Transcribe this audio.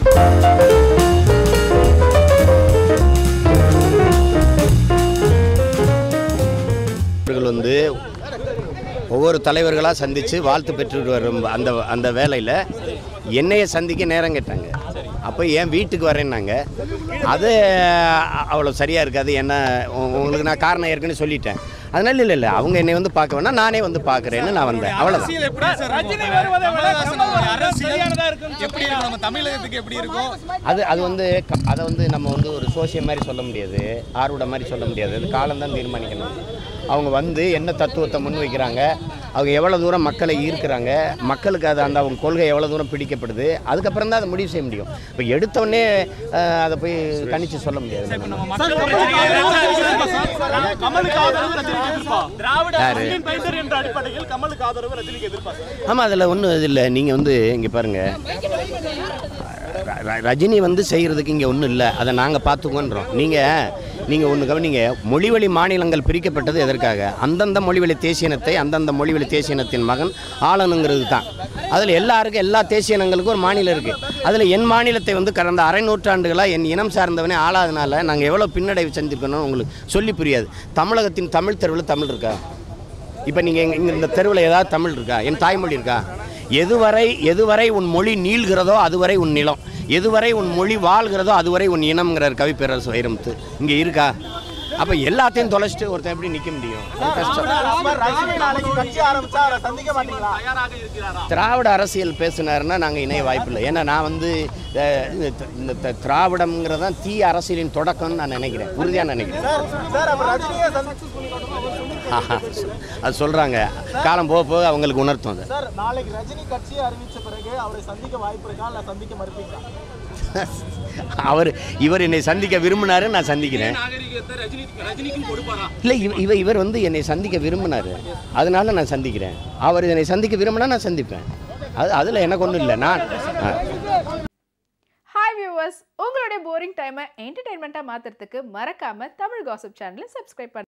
அவர்கள் வந்து ஒவ்வொரு தலைவர்களாக சந்தித்து வாழ்த்து பெற்று வரும் அந்த அந்த வேலையில் என்னைய சந்திக்க நேரம் கேட்டாங்க அப்போ என் வீட்டுக்கு வரேன்னாங்க அது அ- அவ்வளோ சரியாக இருக்காது என்ன உ- உங்களுக்கு நான் காரணம் ஏற்கனவே சொல்லிட்டேன் அதனால இல்லை இல்லை அவங்க என்னை வந்து பார்க்க வேணா நானே வந்து பார்க்குறேன்னு நான் வந்தேன் அவ்வளோதான் அரசியல் எப்படி சார் ரஜினி இருக்கும்? வருவதை விட கமலஹாசன் கமல் அவருடைய வருவது அரசியல் சரியானதா இருக்கும்னு எப்படி இருக்கும் நம்ம தமிழகத்துக்கு எப்படி இருக்கும் அது அது வந்து க- அதை வந்து நம்ம வந்து ஒரு சோசியம் மாதிரி சொல்ல முடியாது ஆர்வட மாதிரி சொல்ல முடியாது அது காலம்தான் தீர்மானிக்கணும் அவங்க வந்து என்ன தத்துவத்தை முன்வைக்கிறாங்க அவங்க எவ்வளோ தூரம் மக்களை ஈர்க்கிறாங்க மக்களுக்கு அது அந்த அவங்க கொள்கை எவ்வளோ தூரம் பிடிக்கப்படுது அதுக்கப்புறம் தான் அதை முடிவு செய்ய முடியும் இப்போ எடுத்தோடனே அஹ், அதை போய் கணிச்சு சொல்ல முடியாது நம்ம. கமலுக்கு ஆதரவு ரஜினிக்கு எதிர்ப்பா திராவிட யாரு? மண்ணின் மைந்தர் என்ற அடிப்படையில் கமலுக்கு ஆதரவு ரஜினிக்கு எதிர்ப்பா சார் ஆமாம் அதில் ஒன்றும் இது இல்லை நீங்கள் வந்து இங்கே பாருங்கள் ரஜினி வந்து செய்கிறதுக்கு இங்கே ஒன்றும் இல்லை அதை நாங்கள் பார்த்துக்கோன்றோம் நீங்கள் நீங்கள் ஒன்று கவனிங்க மொழிவழி மாநிலங்கள் பிரிக்கப்பட்டது எதற்காக அந்தந்த மொழிவழி தேசியனத்தை அந்தந்த மொழிவழி தேசியனத்தின் மகன் ஆளணுங்கிறது தான் அதில் எல்லாருக்கும் எல்லா தேசியனங்களுக்கும் ஒரு மாநிலம் இருக்குது அதில் என் மாநிலத்தை வந்து கடந்த அரை நூற்றாண்டுகளாக என் இனம் சார்ந்தவனே ஆளாதனால நாங்கள் எவ்வளோ பின்னடைவு செஞ்சுருக்கணும்னு உங்களுக்கு சொல்லி புரியாது தமிழகத்தின் தமிழ் தெருவில் தமிழ் இருக்கா இப்போ நீங்கள் இங்கே இந்த தெருவில் ஏதாவது தமிழ் இருக்கா என் தாய்மொழி இருக்கா எதுவரை எதுவரை உன் மொழி நீள்கிறதோ அதுவரை உன் நிலம் எதுவரை உன் மொழி வாழ்கிறதோ அதுவரை உன் இனம்ங்கிறார் கவி பேரரசு வைரமுத்து இங்கே இருக்கா அப்போ எல்லாத்தையும் தொலைச்சிட்டு ஒருத்தன் எப்படி நிற்க முடியும் அது கஷ்டம் ரஜினி நாளைக்கு கட்சி ஆரம்பிச்சா அவரை சந்திக்க மாட்டீங்களா தயாராக இருக்கிறாரா திராவிட அரசியல் பேசினாருன்னா நாங்கள் இணைய வாய்ப்பில்லை ஏன்னா நான் வந்து அஹ், இந்த தி- இந்த தி- திராவிடம்ங்கிறது தான் தீ அரசியலின் தொடக்கம்னு நான் நினைக்கிறேன் உறுதியாக நினைக்கிறேன் சார் சார் அப்ப ரஜினியை சந்திச்சு ஆஹா, அது சொல்கிறாங்க காலம் போக போக அவங்களுக்கு உணர்த்தும் அது சார் நாளைக்கு ரஜினி கட்சியை அறிவிச்ச பிறகு அவரை சந்திக்க வாய்ப்பு இருக்கா இல்ல சந்திக்க மறுப்பீங்களா அவர் இவர் என்னை சந்திக்க விரும்பினாரு நான் சந்திக்கிறேன் நாகரிகத்தை ரஜினி ரஜினிக்கும் கொடுப்பாரா இல்லை இவ இவ இவர் வந்து என்னை சந்திக்க விரும்பினார் அதனால நான் சந்திக்கிறேன் அவர் என்னை சந்திக்க விரும்பினா நான் சந்திப்பேன் அது அதில் எனக்கு ஒன்றும் இல்லை நான் ஆ. ஹாய் வியூவர்ஸ் உங்களுடைய போரிங் டைமை என்டர்டைன்மெண்ட்டாக மாற்றுறதுக்கு மறக்காம தமிழ் காசிப் சேனலை சப்ஸ்கிரைப் பண்ணுங்க